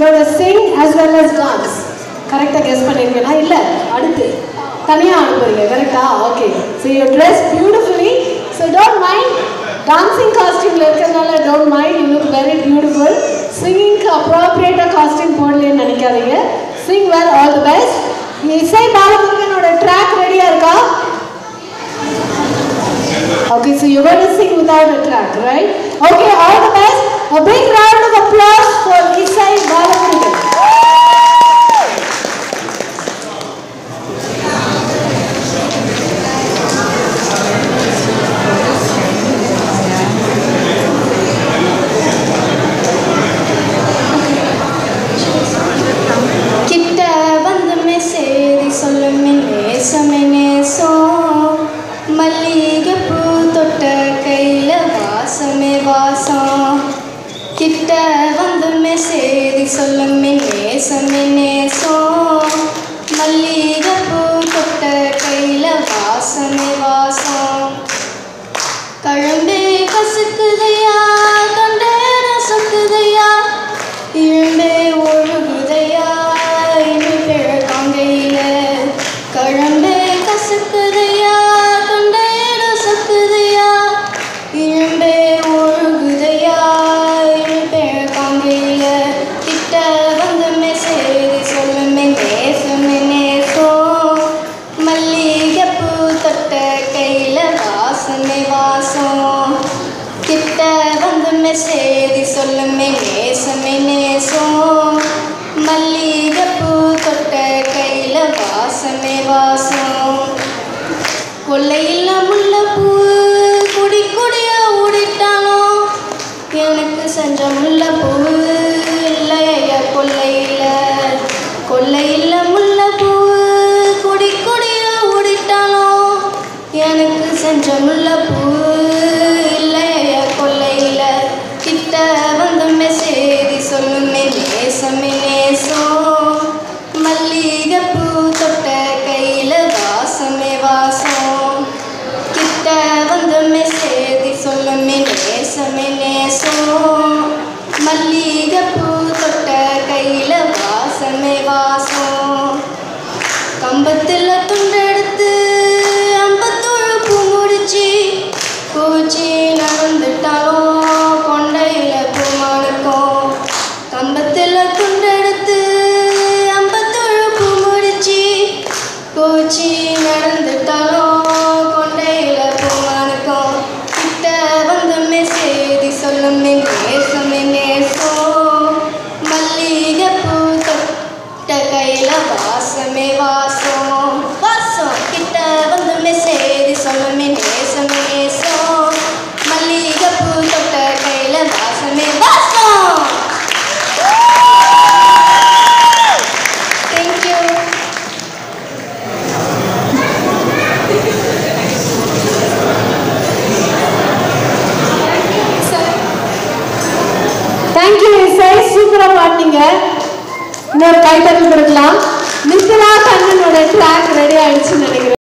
You sing as well as dance கரெக்டாக guess பண்ணியிருக்கேனா இல்லை அடுத்து தனியாக அனுப்புறீங்க கரெக்டா okay so you dress beautifully so don't mind dancing காஸ்டியூமில் இருக்கிறதுனால don't mind you look very beautiful சிங்கிங்க்கு அப்ராப்ரியேட்டாக காஸ்டியூம் போடலன்னு நினைக்காதீங்க sing well all the best இசை பாலமுருகனோட ட்ராக் ரெடியாக இருக்கா Okay, so you're going to sing without a track, right? Okay, all the best. A big round of applause for Isai Balamurugan. கிட்ட வந்து சேதி சொல்லும் நேசமே நேசம் மல்லிகைப்பூ தொட்ட கையில வாசமே வாசம் கிட்ட வந்து சேதி சொல்லும் நேசமே நேசம் மல்லிகைப்பூ தொட்ட கையில வாசமே வாசம் கழம்பே கசுக்குதையா கண்டே ரசக்குதையா இரும்பே ஒழுகுதையா இனி பிழக்காங்கையில கழம்பே கசுக்குதையா கண்டே ரசக்குதையா இரும்பே ஒழுகுதையா இனி பிழக்காங்கையில கிட்ட வந்து மெசேதி சொல்லுமே நேசமே நேசம் மல்லிகைப்பூ தொட்ட கையில வாசமே வாசம் கிட்ட வந்து மெசேதி சொல்லுமே நேசமே நேசம் மல்லிகைப்பூ தொட்ட கையில வாசமே வாசம் கொல்லையில் முல்லைப்பூ குடி குடியா ஓடிட்டானோ எனக்கு செஞ்ச முல்லைப்பூ இல்லையா கொல்லையில் கொல்லையில் முல்லைப்பூ குடி குடியா ஓடிட்டானோ எனக்கு செஞ்ச முல்லைப்பூ இல்லையா கொல்லையில் கிட்ட வந்து மெசேதி சொல்லுமே நேசமே நேசம் மல்லிகைப்பூ தொட்ட கையில் வாசமே வாசம் கிட்ட வந்து மெசேதி சொல்லுமே நேசமே நேசம் மல்லிகைப்பூ தொட்ட கையில் வாசமே வாசம் கம்பத்தில் துண்டெடுத்து அம்பத்தோடு பூ முடிச்சு பூச்சி நடந்துட்டாலும் கொண்டையில் பூ மணக்கும் கம்பத்தில் துண்டெடுத்து அம்பத்தோடு பூ முடிச்சு பூச்சி நடந்துட்டாலும் கொண்டையில் பூ மணக்கும் கிட்ட வந்து மெசேதி சொல்லுமே நேசமே நேசம் மல்லிகைப்பூ தொட்ட கையில் வாசமே வாசம் வாசம் கிட்ட வந்து மெசேதி சொல்லுமே நேசமே நேசம் மல்லிகைப்பூ தொட்ட கையில் வாசமே வாசம் தேங்க்யூ தேங்க்யூ இசை சூப்பராக பாடினீங்க இன்னொரு கைத்தட்டல் கொடுக்கலாம் மித்திலா கண்ணனோட ட்ராக் ரெடி ஆயிடுச்சுன்னு நினைக்கிறேன்